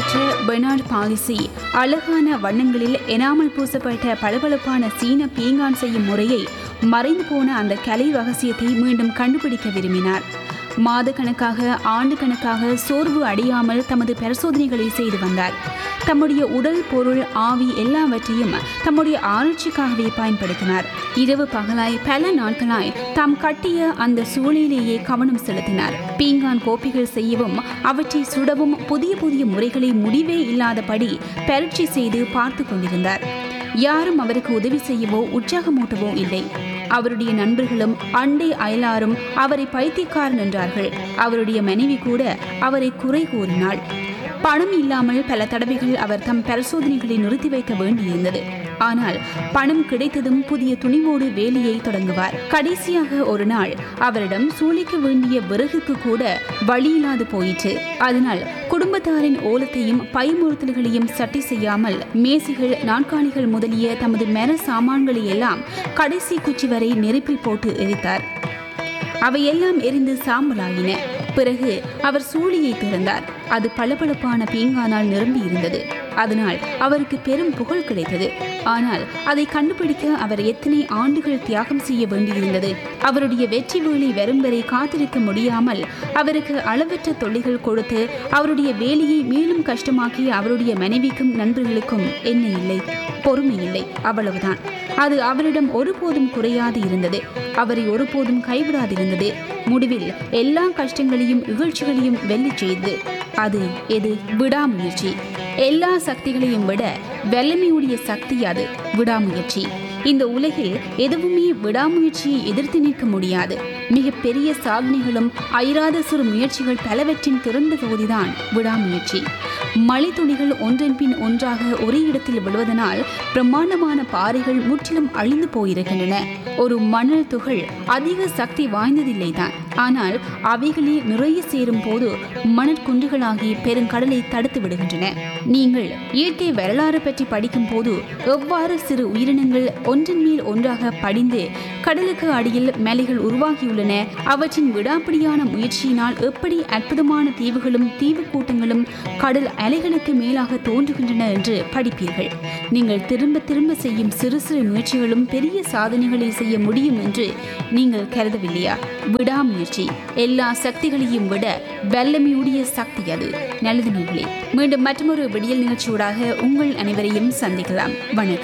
பெற்ற Bernard policy அழகான வண்ணங்களில் எனாமல் பூசப்பட்ட பளபளப்பான சீன பீங்கான் செய்யும் முறையை மறைந்து போன அந்த கலை ரகசியத்தை மீண்டும் கண்டுபிடிக்க விரும்பினார் மாதக்கணக்காக ஆண்டு கணக்காக சோர்வு அடையாமல் தமது பரிசோதனைகளை செய்து வந்தார் தம்முடைய உடல் பொருள் ஆவி எல்லாவற்றையும் தம்முடைய ஆராய்ச்சிக்காகவே பயன்படுத்தினார் இரவு பகலாய் பல நாட்களாய் தாம் கட்டிய அந்த சூழலிலேயே கவனம் செலுத்தினார் பீங்கான் கோப்பிகள் செய்யவும் அவற்றை சுடவும் புதிய புதிய முறைகளை முடிவே இல்லாதபடி பரீட்சை செய்து பார்த்து கொண்டிருந்தார் யாரும் அவருக்கு உதவி செய்யவோ உற்சாகமூட்டவோ இல்லை அவருடைய நண்பர்களும் அண்டை அயலாரும் அவரை பைத்தியக்காரன் என்றார்கள் அவருடைய மனைவி கூட அவரை குறை கூறினாள் பணம் இல்லாமல் பல தடவைகள் அவர் தம் பரிசோதனைகளை நிறுத்தி வைக்க வேண்டியிருந்தது ஆனால் பணம் கிடைத்ததும் புதிய துணிவோடு வேலையை தொடங்குவார் கடைசியாக ஒரு நாள் அவரிடம் சூழிக்க வேண்டிய விறகுக்கு கூட வழியில்லாது போயிற்று அதனால் குடும்பத்தாரின் ஓலத்தையும் பயமுறுத்தல்களையும் சட்டை செய்யாமல் மேசைகள் நாற்காலிகள் முதலிய தமது மர சாமான்களை எல்லாம் கடைசி குச்சி வரை நெருப்பில் போட்டு எரித்தார் அவையெல்லாம் எரிந்து சாம்பலாயின பிறகு அவர் சூழியை திறந்தார் அது பளபளப்பான பீங்கானால் நிரம்பி இருந்தது அதனால் அவருக்கு பெரும் புகழ் கிடைத்தது ஆனால் அதை கண்டுபிடிக்க அவர் எத்தனை ஆண்டுகள் தியாகம் செய்ய வேண்டியிருந்தது அவருடைய வெற்றி வேலை வரும் வரை காத்திருக்க முடியாமல் அவருக்கு அளவற்ற தொல்லைகள் கொடுத்து அவருடைய வேலையை மேலும் கஷ்டமாக்கி அவருடைய மனைவிக்கும் நண்பர்களுக்கும் என்ன இல்லை பொறுமை இல்லை அவ்வளவுதான் அது அவரிடம் ஒருபோதும் குறையாது இருந்தது அவரை ஒருபோதும் கைவிடாதிருந்தது முடிவில் எல்லா கஷ்டங்களையும் இகழ்ச்சிகளையும் வெல்லி செய்து அது எது விடாமுயற்சி எல்லா சக்திகளையும் விட வல்லமையுடைய சக்தி அது விடாமுயற்சி இந்த உலகில் எதுவுமே விடாமுயற்சியை எதிர்த்து நிற்க முடியாது மிக பெரிய சாதனைகளும் அயராத சிறு முயற்சிகள் பலவற்றின் திறந்த தொகுதிதான் விடாமுயற்சி மழை துளிகள் ஒன்றன் பின் ஒன்றாக ஒரே இடத்தில் விழுவதனால் பிரம்மாண்டமான பாறைகள் முற்றிலும் அழிந்து போயிருக்கின்றன ஒரு மணல் துகள் அதிக சக்தி வாய்ந்ததில்லை தான் ஆனால் அவைகளே நிறைய சேரும் போது மணற்குன்றுகளாகி பெருங்கடலை தடுத்து விடுகின்றன நீங்கள் இயற்கை வரலாறு பற்றி படிக்கும் போது எவ்வாறு சிறு உயிரினங்கள் ஒன்றின் மேல் ஒன்றாக படிந்து கடலுக்கு அடியில் மலைகள் உருவாகியுள்ளன அவற்றின் விடாப்பிடியான முயற்சியினால் எப்படி அற்புதமான தீவுகளும் தீவு கூட்டங்களும் கடல் அலைகளுக்கு மேலாக தோன்றுகின்றன என்று படிப்பீர்கள் நீங்கள் திரும்ப திரும்ப செய்யும் சிறு சிறு முயற்சிகளும் பெரிய சாதனைகளை செய்ய முடியும் என்று நீங்கள் கருதவில்லையா விடாமுயற்சி எல்லா சக்திகளையும் விட வல்லமையுடைய சக்தி அது நல்லது நீங்களே மீண்டும் மற்றொரு விடியல் நிகழ்ச்சியூடாக உங்கள் அனைவரையும் சந்திக்கலாம் வணக்கம்